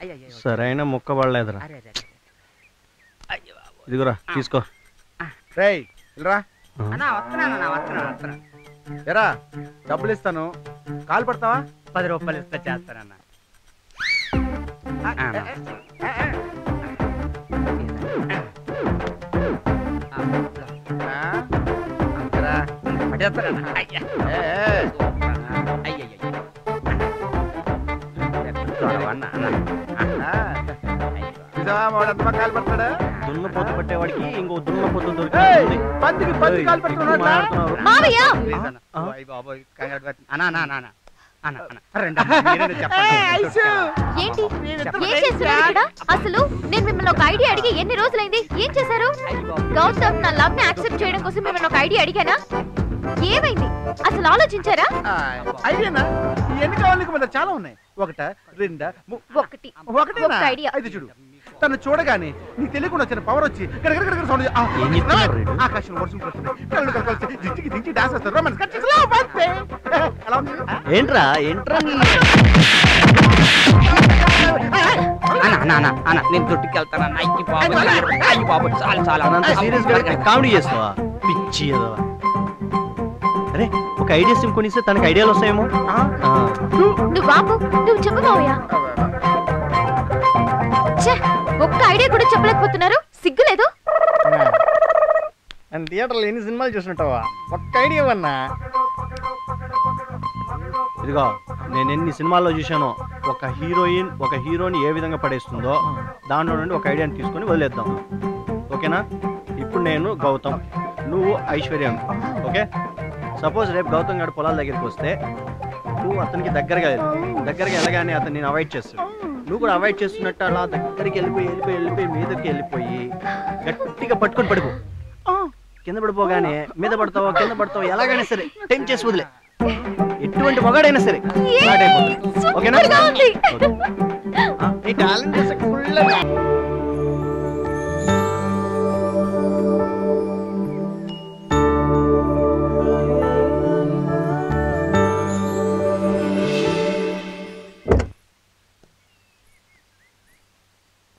అయ్యయ్యో. సరైన ముక్క పడలేదురా అరే, అరే, అరే. అయ్యో బాబు. ఇదిగోరా తీసుకో రేయ్ ఇల్రా ఆ. అన్నా వస్తున్నాను అన్నా వస్తున్నాను వస్తున్నాను ఎరా డబ్బులు ఇస్తాను కాలు పడతావా పది రూపాయలు ఇస్తే చేస్తానన్నా ఆ, అన్నా. ఆ? అంతేరా. పడేస్తానన్నా. అయ్యా. ఏ, ఏ. సూపరన్నా. అయ్యయ్యయ్య. చూడవన్నా, అన్నా. ఆ. చూసావా వాడు ఎంత బాగా కాలు పడతాడా దున్న పొత్తు పట్టేవాడికి ఇంకో దున్న పొత్తు ఏయ్, దొరికింది పందికి పంది ఏయ్, కాలు ఎక్కువ పడుతున్నాడు మాట్లాడుతున్నారు. మావయ్య ప్లీజ్ అన్న. ఆ? ఓయ్ బాబోయ్, కంగారు పడుతుంది. అన్నా, అన్నా, అన్నా, అన్నా. అన్నా, అన్నా. రండి అన్నా, మీరేదో చెప్పండి. ఏంటి ఏం చేస్తున్నారు ఇక్కడ అసలు నేను మిమ్మల్ని ఒక ఐడియా అడిగి ఎన్ని రోజులైంది ఏం చేశారు అయ్య బాబోయ్. గౌతమ్ నా లవ్ ని యాక్సెప్ట్ చేయడం కోసం మిమ్మల్ని ఒక ఐడియా అడిగానా ఏమైంది అసలు ఆలోచించారా ఐడియానా ఎన్ని కావాలి నీకు మన చాలా ఉన్నాయి ఒకట రెండా ము- ఒకటి ఒకటేనా ఒక ఐడియా అయితే చూడు తను చూడగానే నీకు తెలియకుండా వచ్చిన పవర్ వచ్చి గడగడ గడగడ సౌండ్ చేసి, ఆ, ఏం చెప్తున్నాడు వీడు? ఆకాశం వర్షం పడుతుంది కళ్ళు కలిసి దించికి దించి డాన్స్ చేస్తారు రొమాన్స్ కట్ చేసి love అంతే. ఎలా ఉంది? ఆ? ఏంట్రా ఏంట్రా నీ అన్నా, అన్నా, అన్నా, అన్నా, నేను దొడ్డుకి వెళ్తాను అన్న. అయ్యి బాబోయ్, అయ్యి బాబోయ్, చాలు చాలు అంత సీరియస్ గా కామెడీ చేస్తావా పిచ్చి ఏదవా అరే ఒక ఐడియా సిమ్ కొనిస్తే తనకి ఐడియాలు వస్తాయేమో ఆ? ఆ, నువ్వు బాబు నువ్వు చెప్పు మావయ్య ఛే, ఒక్క ఐడియా కూడా చెప్పలేకపోతున్నారు సిగ్గులేదు అని థియేటర్లో ఎన్ని సినిమాలు చూసినట్టావా ఒక్క ఐడియా అన్నా ఇదిగో నేను ఎన్ని సినిమాల్లో చూశానో ఒక హీరోయిన్ ఒక హీరోని ఏ విధంగా పడేస్తుందో దాంట్లో నుండి ఒక ఐడియాని తీసుకొని వదిలేద్దాం ఓకేనా ఇప్పుడు నేను గౌతమ్ నువ్వు ఐశ్వర్య ఓకే సపోజ్ రేపు గౌతమ్ గారి పొలాల దగ్గరికి వస్తే నువ్వు అతనికి దగ్గరగా వెళ్ళు. దగ్గరగా వెళ్ళగానే అతను నేను అవాయిడ్ చేస్తాడు నువ్వు కూడా అవాయిడ్ చేస్తున్నట్టు అలా దగ్గరికి వెళ్ళిపోయి వెళ్ళిపోయి వెళ్ళిపోయి మీదకి వెళ్ళిపోయి గట్టిగా పట్టుకొని పడుకో కింద పడిపోగానే మీద పడతావో కింద పడతావో ఎలాగైనా సరే టైం చేసి వదిలే ఎటువంటి మొగాడైనా సరే స్టార్ట్ అయిపోతుంది ఓకేనా సూపర్గా ఉంది ఓకే. ఆ, నీ టాలెంట్